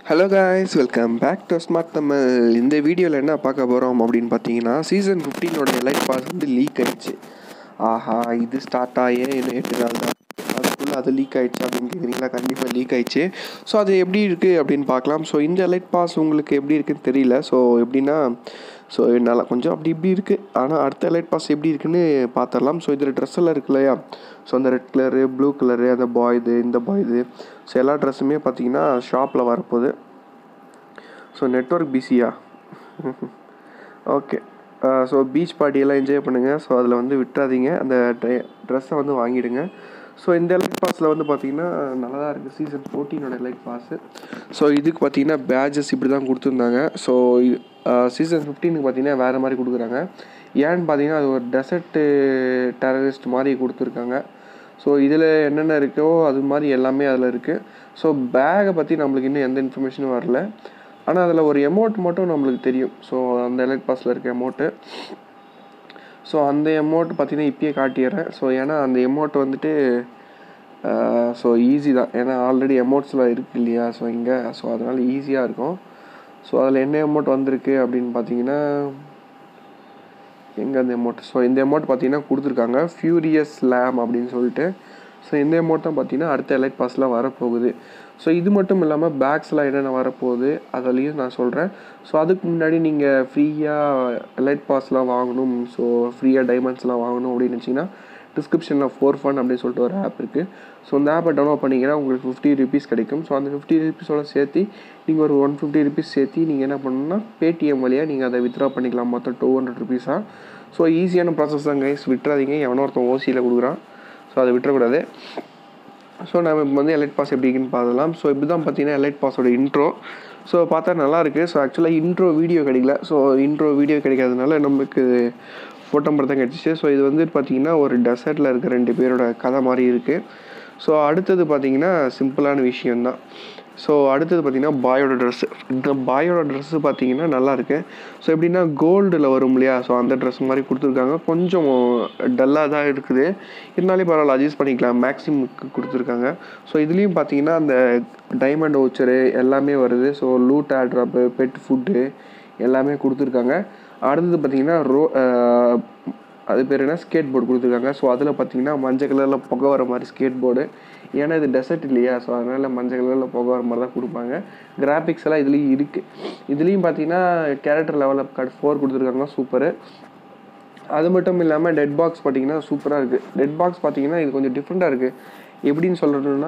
hello guys welcome back to smart Tamil இந்த வீடியோவில் என்ன பார்க்க போகிறோம் அப்படின்னு பார்த்தீங்கன்னா சீசன் ஃபிஃப்டீனோட லைட் பாஸ் வந்து லீக் ஆயிடுச்சு ஆஹா இது ஸ்டார்ட் ஆகி இன்னும் எட்டு நாள் தான் அதுக்குள்ளே அது லீக் ஆயிடுச்சு அப்படின்னு கேட்குறீங்களா கண்டிப்பாக லீக் ஆயிடுச்சு ஸோ அது எப்படி இருக்குது அப்படின்னு பார்க்கலாம் ஸோ இந்த லைட் பாஸ் உங்களுக்கு எப்படி இருக்குன்னு தெரியல ஸோ எப்படின்னா ஸோ நல்லா கொஞ்சம் அப்படி இப்படி இருக்குது ஆனால் அடுத்த லைட் பாஸ் எப்படி இருக்குன்னு பார்த்துடலாம் ஸோ இதில் ட்ரெஸ் எல்லாம் இருக்கு இல்லையா ஸோ அந்த ரெட் கலரு ப்ளூ கலரு அந்த பாய்து இந்த பாய்து ஸோ எல்லா ட்ரெஸ்ஸுமே பார்த்தீங்கன்னா ஷாப்பில் வரப்போகுது ஸோ நெட்ஒர்க் பிஸியா ஓகே ஸோ பீச் பார்ட்டியெல்லாம் என்ஜாய் பண்ணுங்கள் ஸோ அதில் வந்து விட்டுறாதீங்க அந்த ட்ரெஸ்ஸை வந்து வாங்கிடுங்க ஸோ இந்த லைட் பாஸில் வந்து பார்த்தீங்கன்னா நல்லா தான் இருக்குது சீசன் ஃபோர்டீனோட லைட் பாஸு ஸோ இதுக்கு பார்த்தீங்கன்னா பேஜஸ் இப்படி தான் கொடுத்துருந்தாங்க ஸோ சீசன் ஃபிஃப்டீனுக்கு பார்த்தீங்கன்னா வேறு மாதிரி கொடுக்குறாங்க ஏன்னு பார்த்தீங்கன்னா அது ஒரு டெசர்ட்டு டெரரிஸ்ட் மாதிரி கொடுத்துருக்காங்க ஸோ இதில் என்னென்ன இருக்கோ அது மாதிரி எல்லாமே அதில் இருக்குது ஸோ பேகை பற்றி நம்மளுக்கு இன்னும் எந்த இன்ஃபர்மேஷனும் வரல ஆனால் அதில் ஒரு எமௌண்ட் மட்டும் நம்மளுக்கு தெரியும் ஸோ அந்த எலைட் பாஸில் இருக்க எமௌண்ட்டு ஸோ அந்த எமௌண்ட் பார்த்தீங்கன்னா இப்பயே காட்டிடுறேன் ஸோ ஏன்னா அந்த எமௌண்ட் வந்துட்டு ஸோ ஈஸி தான் ஏன்னா ஆல்ரெடி எமௌண்ட்ஸில் இருக்குது இல்லையா ஸோ இங்கே ஸோ அதனால் ஈஸியாக இருக்கும் ஸோ அதில் என்ன எமௌண்ட் வந்திருக்கு அப்படின்னு பார்த்தீங்கன்னா எங்கே அந்த எமௌண்ட் ஸோ இந்த எமௌண்ட் பார்த்தீங்கன்னா கொடுத்துருக்காங்க ஃபியூரியஸ் லேம் அப்படின்னு சொல்லிட்டு ஸோ இந்த அமௌண்ட் தான் பார்த்தீங்கன்னா அடுத்த எலைட் பாஸ்லாம் வரப்போகுது ஸோ இது மட்டும் இல்லாமல் பேக்ஸ்லாம் என்னென்ன வரப்போகுது அதுலேயும் நான் சொல்கிறேன் ஸோ அதுக்கு முன்னாடி நீங்கள் ஃப்ரீயாக எலைட் பாஸ்லாம் வாங்கணும் ஸோ ஃப்ரீயாக டைமண்ட்ஸ்லாம் வாங்கணும் அப்படின்னு நினச்சிங்கன்னா டிஸ்கிரிப்ஷனில் ஃபோர் ஃபன் அப்படின்னு சொல்லிட்டு ஒரு ஆப் இருக்குது ஸோ அந்த ஆப்பை டவுன்லோட் பண்ணிங்கன்னா உங்களுக்கு ஃபிஃப்டி ருபீஸ் கிடைக்கும் ஸோ அந்த ஃபிஃப்டி ருபீஸோட சேர்த்து நீங்கள் ஒரு ஒன் ஃபிஃப்டி ருபீஸ் சேர்த்து நீங்கள் என்ன பண்ணணும்னா பேடிஎம் வழியாக நீங்கள் அதை வித்ட்ரா பண்ணிக்கலாம் மொத்தம் டூ ஹண்ட்ரட் ருபீஸாக ஸோ ஈஸியான ப்ராசஸ் தான் கைஸ் விட்டுறாதீங்க எவனோ ஒருத்தன் ஓசியில் கொடுக்குறான் ஸோ அதை விட்டுறக்கூடாது ஸோ நம்ம இப்போ வந்து எலைட் பாஸ் எப்படி இருக்குன்னு பார்க்கலாம் ஸோ இப்படி தான் பார்த்தீங்கன்னா எலைட் பாஸோட இன்ட்ரோ ஸோ பார்த்தா நல்லா இருக்குது ஸோ ஆக்சுவலாக இன்ட்ரோ வீடியோ கிடைக்கல ஸோ இன்ட்ரோ வீடியோ கிடைக்காதனால நமக்கு ஃபோட்டோ மட்டும் தான் கிடச்சிச்சு ஸோ இது வந்து பார்த்தீங்கன்னா ஒரு டெசர்ட்டில் இருக்க ரெண்டு பேரோட கதை மாதிரி இருக்குது ஸோ அடுத்தது பார்த்தீங்கன்னா சிம்பிளான விஷயந்தான் ஸோ அடுத்தது பார்த்தீங்கன்னா பாயோட ட்ரெஸ்ஸு இந்த பாயோட ட்ரெஸ்ஸு பார்த்தீங்கன்னா நல்லாயிருக்கு ஸோ எப்படின்னா கோல்டில் வரும் இல்லையா ஸோ அந்த ட்ரெஸ் மாதிரி கொடுத்துருக்காங்க கொஞ்சம் டல்லாக தான் இருக்குது இருந்தாலே பரவாயில்ல அட்ஜஸ்ட் பண்ணிக்கலாம் மேக்ஸிமுக்கு கொடுத்துருக்காங்க ஸோ இதுலேயும் பார்த்தீங்கன்னா அந்த டைமண்ட் ஓச்சரு எல்லாமே வருது so loot airdrop pet food எல்லாமே கொடுத்துருக்காங்க அடுத்தது பார்த்தீங்கன்னா ரோ அது பேர் என்ன ஸ்கேட் போர்டு கொடுத்துருக்காங்க ஸோ அதில் பார்த்தீங்கன்னா மஞ்சள் கலரில் புகை வர மாதிரி ஸ்கேட் போர்டு ஏன்னா இது டெசர்ட் இல்லையா ஸோ அதனால் மஞ்சள் கலரில் புகை வர மாதிரி தான் கொடுப்பாங்க கிராஃபிக்ஸ் எல்லாம் இதுலேயும் இருக்குது இதுலேயும் பார்த்தீங்கன்னா கேரக்டர் லெவலில் கார்டு ஃபோர் கொடுத்துருக்காங்க சூப்பரு அது மட்டும் இல்லாமல் டெட் பாக்ஸ் பார்த்தீங்கன்னா சூப்பராக இருக்குது டெட் பாக்ஸ் பார்த்தீங்கன்னா இது கொஞ்சம் டிஃப்ரெண்ட்டாக இருக்குது எப்படின்னு சொல்லணும்னா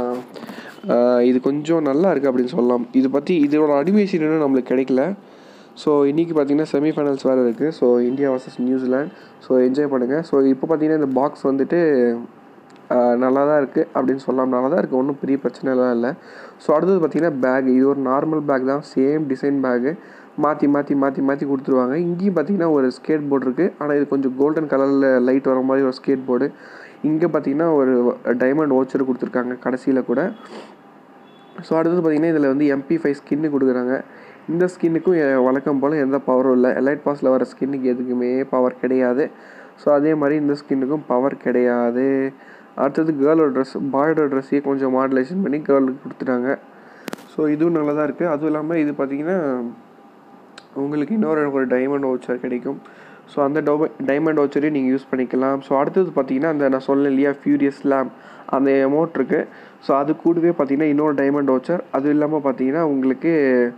இது கொஞ்சம் நல்லா இருக்குது அப்படின்னு சொல்லலாம் இது பற்றி இதோட அனிமேஷன் இன்னும் நம்மளுக்கு கிடைக்கல ஸோ இன்றைக்கி பார்த்தீங்கன்னா செமிஃபைனல்ஸ் வேறு இருக்குது so India versus New Zealand so enjoy பண்ணுங்கள் ஸோ இப்போ பார்த்தீங்கன்னா இந்த பாக்ஸ் வந்துட்டு நல்லா தான் இருக்குது அப்படின்னு சொல்லலாம் நல்லா தான் இருக்குது ஒன்றும் பெரிய பிரச்சனைலாம் இல்லை ஸோ அடுத்தது பார்த்தீங்கன்னா பேக் இது ஒரு நார்மல் பேக் தான் சேம் டிசைன் பேக்கு மாற்றி மாற்றி மாற்றி மாற்றி கொடுத்துருவாங்க இங்கேயும் பார்த்தீங்கன்னா ஒரு ஸ்கேட் போர்டு இருக்குது ஆனால் இது கொஞ்சம் கோல்டன் கலரில் லைட் வர மாதிரி ஒரு ஸ்கேட் போர்டு இங்கே பார்த்தீங்கன்னா ஒரு டைமண்ட் ஓச்சர் கொடுத்துருக்காங்க கடைசியில் கூட ஸோ அடுத்தது பார்த்தீங்கன்னா இதில் வந்து எம்பி ஃபைவ் ஸ்கின்னு கொடுக்குறாங்க இந்த ஸ்கின்னுக்கும் வழக்கம் போல் எந்த பவரும் இல்லை எலைட் பாஸில் வர ஸ்கின்னுக்கு எதுக்குமே பவர் கிடையாது ஸோ அதே மாதிரி இந்த ஸ்கின்னுக்கும் பவர் கிடையாது அடுத்தது கேர்ளோட ட்ரெஸ் பாயோட ட்ரெஸ்ஸையே கொஞ்சம் மாடுலேஷன் பண்ணி கேர்ளுக்கு கொடுத்துட்டாங்க ஸோ இதுவும் நல்லா தான் இருக்குது அதுவும் இல்லாமல் இது பார்த்திங்கன்னா உங்களுக்கு இன்னொரு ஒரு டைமண்ட் ஓச்சர் கிடைக்கும் ஸோ அந்த டோ டைமண்ட் ஓச்சரையும் நீங்கள் யூஸ் பண்ணிக்கலாம் ஸோ அடுத்தது பார்த்தீங்கன்னா அந்த நான் சொன்னேன் இல்லையா ஃபியூரியஸ் லேம் அந்த அமௌண்ட் இருக்குது ஸோ அது கூடவே பார்த்தீங்கன்னா இன்னொரு டைமண்ட் ஓச்சர் அது இல்லாமல் பார்த்தீங்கன்னா உங்களுக்கு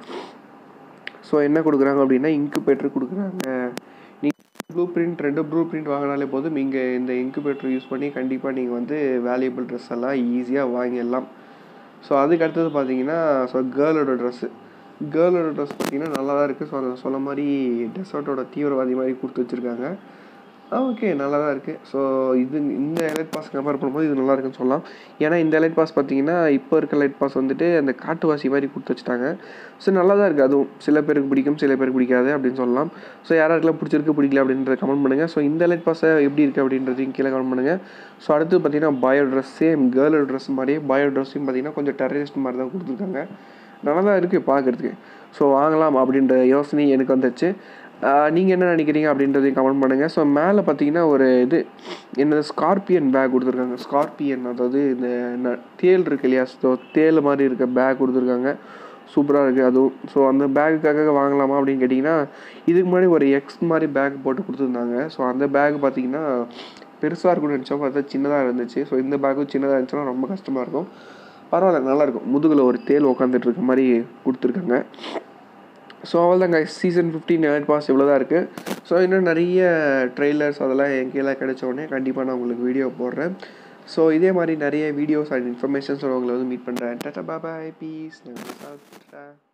ஸோ என்ன கொடுக்குறாங்க அப்படின்னா இன்குபேட்டர் கொடுக்குறாங்க நீங்கள் ப்ளூ பிரிண்ட் ரெண்டு ப்ளூ பிரிண்ட் வாங்கினாலே போதும் நீங்கள் இந்த இன்குபேட்டர் யூஸ் பண்ணி கண்டிப்பாக நீங்கள் வந்து வேல்யூபிள் ட்ரெஸ் எல்லாம் ஈஸியாக வாங்கிடலாம் ஸோ அதுக்கு அடுத்தது பார்த்தீங்கன்னா ஸோ கேர்ளோட ட்ரெஸ்ஸு கேர்ளோட ட்ரெஸ் பார்த்தீங்கன்னா நல்லா தான் இருக்குது ஸோ அதை சொல்ல மாதிரி டெசர்ட்டோட தீவிரவாதி மாதிரி கொடுத்து வச்சுருக்காங்க ஓகே நல்லா தான் இருக்குது ஸோ இது இந்த எலைட் பாஸ் கம்பேர் பண்ணும்போது இது நல்லா இருக்குன்னு சொல்லலாம் ஏன்னா இந்த எலைட் பாஸ் பார்த்தீங்கன்னா இப்போ இருக்க லைட் பாஸ் வந்துட்டு அந்த காட்டுவாசி மாதிரி கொடுத்து வச்சுட்டாங்க ஸோ நல்லா தான் இருக்குது அதுவும் சில பேருக்கு பிடிக்கும் சில பேருக்கு பிடிக்காது அப்படின்னு சொல்லலாம் ஸோ யாராருக்கெல்லாம் பிடிச்சிருக்கு பிடிக்கல அப்படின்றத கமெண்ட் பண்ணுங்கள் ஸோ இந்த லைட் பாஸை எப்படி இருக்குது அப்படின்றதையும் கீழே கமெண்ட் பண்ணுங்கள் ஸோ அடுத்து பார்த்தீங்கன்னா பயோ ட்ரெஸ் சேம் கேர்ளோட ட்ரெஸ் மாதிரியே பயோ ட்ரெஸ்ஸையும் பார்த்தீங்கன்னா கொஞ்சம் டெரரிஸ்ட் மாதிரி தான் கொடுத்துருக்காங்க நல்லா தான் இருக்குது பார்க்குறதுக்கு ஸோ வாங்கலாம் அப்படின்ற யோசனை எனக்கு வந்துச்சு நீங்கள் என்ன நினைக்கிறீங்க அப்படின்றதையும் கமெண்ட் பண்ணுங்கள் ஸோ மேலே பார்த்தீங்கன்னா ஒரு இது என்னது ஸ்கார்பியன் பேக் கொடுத்துருக்காங்க ஸ்கார்பியன் அதாவது இந்த தேல் இருக்கு இல்லையா ஸோ தேல் மாதிரி இருக்க பேக் கொடுத்துருக்காங்க சூப்பராக இருக்குது அதுவும் ஸோ அந்த பேக்குக்காக வாங்கலாமா அப்படின்னு கேட்டிங்கன்னா இதுக்கு முன்னாடி ஒரு எக்ஸ் மாதிரி பேக் போட்டு கொடுத்துருந்தாங்க ஸோ அந்த பேக் பார்த்தீங்கன்னா பெருசாக இருக்கும்னு நினச்சோம் பார்த்தா சின்னதாக இருந்துச்சு ஸோ இந்த பேக்கும் சின்னதாக இருந்துச்சுன்னா ரொம்ப கஷ்டமாக இருக்கும் பரவாயில்ல நல்லாயிருக்கும் முதுகில் ஒரு தேல் உட்காந்துட்டு இருக்க மாதிரி கொடுத்துருக்காங்க ஸோ அவள் தான் guys season fifteen elite pass இவ்வளோ தான் இருக்குது ஸோ இன்னும் நிறைய ட்ரெய்லர்ஸ் அதெல்லாம் என் கீழே கிடைச்ச உடனே கண்டிப்பாக நான் உங்களுக்கு வீடியோ போடுறேன் ஸோ இதே மாதிரி நிறைய வீடியோஸ் அண்ட் இன்ஃபர்மேஷன்ஸ் உங்களை வந்து மீட் பண்ணுறேன் டாட்டா பாபாய் பீஸ்